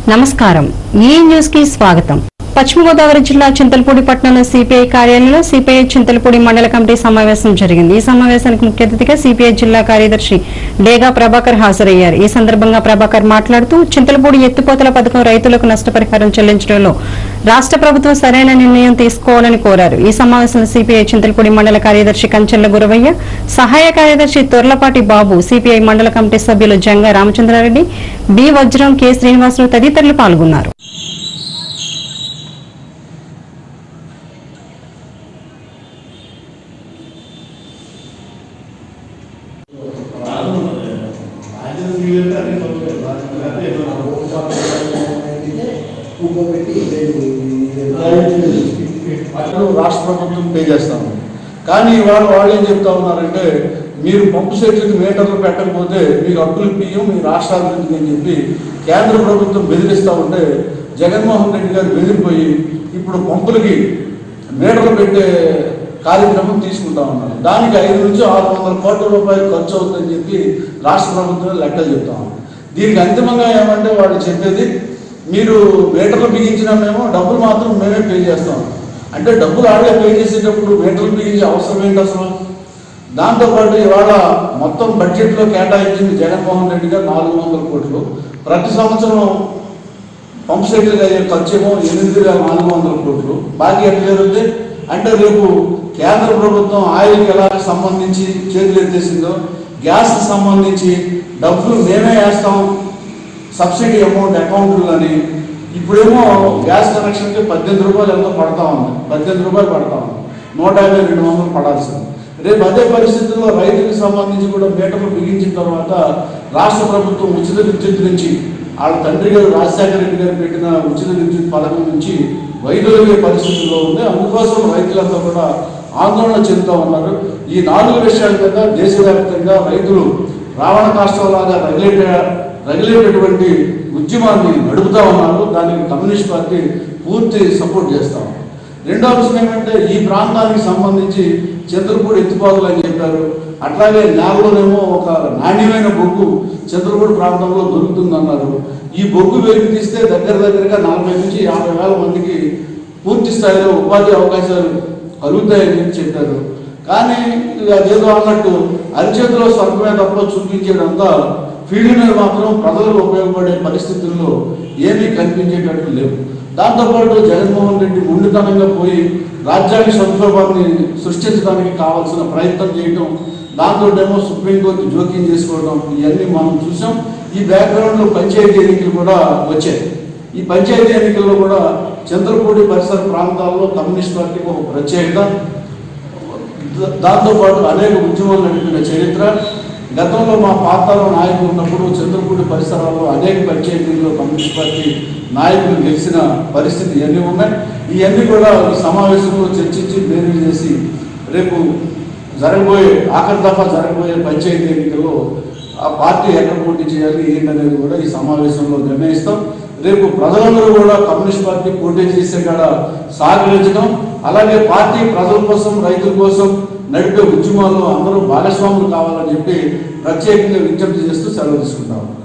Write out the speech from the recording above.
నమస్కారం ఈ న్యూస్ కి స్వాగతం పశ్చిమ గోదావరి జిల్లా చింతలపూడి పట్టణంలో సిపిఐ కార్యాలయంలో సిపిఐ చింతలపూడి మండల కమిటీ సమావేశం జరిగింది ఈ సమావేశానికి ముఖ్య అతిథిగా సిపిఐ జిల్లా కార్యదర్శి డేగా ప్రభాకర్ హాజరయ్యారు ఈ సందర్భంగా ప్రభాకర్ మాట్లాడుతూ చింతలపూడి ఎత్తిపోతల పథకం రైతులకు నష్టపరిహారం చెల్లించడంలో రాష్ట్ర ప్రభుత్వం సరైన నిర్ణయం తీసుకోవాలని కోరారు ఈ సమావేశంలో సిపిఐ చింతలపూడి మండల కార్యదర్శి కంచెల్ల గురవయ్య సహాయ కార్యదర్శి తొర్లపాటి బాబు సిపిఐ మండల కమిటీ సభ్యులు జంగా రామచంద్రారెడ్డి బి వజ్రం కె శ్రీనివాసరావు తదితరులు పాల్గొన్నారు అట్లు రాష్ట్ర ప్రభుత్వం పే చేస్తాము కానీ ఇవాళ వాళ్ళు ఏం చెప్తా ఉన్నారంటే మీరు పంపు సెట్లకు మీటర్లు పెట్టకపోతే మీకు హక్కులు పియ్యం మీ రాష్ట్రాల నుంచి అని చెప్పి కేంద్ర ప్రభుత్వం బెదిరిస్తూ ఉంటే జగన్మోహన్ రెడ్డి గారు బెదిరిపోయి ఇప్పుడు పంపులకి మీటర్లు పెట్టే కార్యక్రమం తీసుకుంటా ఉన్నారు దానికి ఐదు నుంచి ఆరు వందల కోట్ల రూపాయలు ఖర్చు అవుతుందని చెప్పి రాష్ట్ర ప్రభుత్వం లెక్కలు చెప్తా ఉన్నారు దీనికి అంతిమంగా ఏమంటే వాళ్ళు చెప్పేది మీరు మీటర్లు బిగించినా మేము డబ్బులు మాత్రం మేమే పే చేస్తాం అంటే డబ్బులు ఆడే పే చేసేటప్పుడు మీటర్లు బిగించే అవసరం ఏంటి అసలు దాంతోపాటు ఇవాళ మొత్తం బడ్జెట్లో కేటాయించింది జగన్మోహన్ రెడ్డి గారు నాలుగు వందల కోట్లు ప్రతి సంవత్సరం పంప్ సెట్లకు అయ్యే ఖర్చు ఏమో ఎనిమిది వేల నాలుగు వందల కోట్లు బాకీ ఎట్లా జరుగుతుంది అంటే రేపు కేంద్ర ప్రభుత్వం ఆయిల్కి ఎలా సంబంధించి చేతులు ఎత్తేసిందో గ్యాస్ సంబంధించి డబ్బులు మేమే వేస్తాం సబ్సిడీ అమౌంట్ అకౌంట్లు అని ఇప్పుడేమో గ్యాస్ కనెక్షన్కి పద్దెనిమిది రూపాయలు ఎంతో పడతా ఉంది పద్దెనిమిది రూపాయలు పడతా ఉంది నూట యాభై రెండు వందలు పడాల్సింది రేపు అదే పరిస్థితుల్లో రైతులకు సంబంధించి కూడా మీటర్లు బిగించిన తర్వాత రాష్ట్ర ప్రభుత్వం ఉచిత విద్యుత్ నుంచి వాళ్ళ తండ్రి గారు రాజశేఖర రెడ్డి గారు పెట్టిన ఉచిత విద్యుత్ పథకం నుంచి వైదొలిగే పరిస్థితుల్లో ఉంది అందుకోసం రైతులంతా కూడా ఆందోళన చెందుతూ ఉన్నారు ఈ నాలుగు విషయాల మీద దేశవ్యాప్తంగా రైతులు రావణ కాష్టంలాగా రగిలేట రగిలేటటువంటి ఉద్యమాన్ని నడుపుతా ఉన్నారు దానికి కమ్యూనిస్ట్ పార్టీ పూర్తి సపోర్ట్ చేస్తాం రెండో అంశం ఏమంటే ఈ ప్రాంతానికి సంబంధించి చంద్రపూడి ఎత్తిపోతలు అని చెప్పారు అట్లాగే నేలలోనేమో ఒక నాణ్యమైన బొగ్గు చంద్రపూడి ప్రాంతంలో దొరుకుతుందన్నారు ఈ బొగ్గు వెలికి తీస్తే దగ్గర దగ్గరగా నలభై నుంచి యాభై వేల మందికి పూర్తి స్థాయిలో ఉపాధి అవకాశాలు కలుగుతాయని చెప్పి చెప్పారు కానీ ఇక అదేదో అన్నట్టు అరిచేతిలో స్వర్గమే తప్ప చూపించేదంతా ఫీల్డ్ మీద మాత్రం ప్రజలకు ఉపయోగపడే పరిస్థితుల్లో ఏమీ కనిపించేటట్లు లేవు దాంతోపాటు జగన్మోహన్ రెడ్డి ఉండితనంగా పోయి రాజ్యాంగ సంక్షోభాన్ని సృష్టించడానికి కావాల్సిన ప్రయత్నం చేయటం దాంతో ఏమో సుప్రీంకోర్టు జోక్యం చేసుకోవడం ఇవన్నీ మనం చూసాం ఈ బ్యాక్గ్రౌండ్లో పంచాయతీ ఎన్నికలు కూడా వచ్చాయి ఈ పంచాయతీ ఎన్నికల్లో కూడా చంద్రపూడి పరిసర ప్రాంతాల్లో కమ్యూనిస్ట్ పార్టీకి ఒక ప్రత్యేకత దా- దాంతోపాటు అనేక ఉద్యమాలు నడిపిన చరిత్ర గతంలో మా పాతాలో నాయకులు ఉన్నప్పుడు చంద్రపూడి పరిసరాల్లో అనేక పంచాయతీల్లో కమ్యూనిస్ట్ పార్టీ నాయకులు గెలిచిన పరిస్థితి ఇవన్నీ ఉన్నాయి ఇవన్నీ కూడా ఈ సమావేశంలో చర్చించి బేరీ చేసి రేపు జరగబోయే ఆఖరి దఫా జరగబోయే పంచాయతీ ఎన్నికల్లో ఆ పార్టీ ఎక్కడ పోటీ చేయాలి ఏంటనేది కూడా ఈ సమావేశంలో నిర్ణయిస్తాం రేపు ప్రజలందరూ కూడా కమ్యూనిస్ట్ పార్టీ పోటీ చేసే కాడ సహకరించడం అలాగే పార్టీ ప్రజల కోసం రైతుల కోసం నడిపే ఉద్యమాల్లో అందరూ భాగస్వాములు కావాలని చెప్పి ప్రత్యేకంగా విజ్ఞప్తి చేస్తూ సెలవు తీసుకుంటాం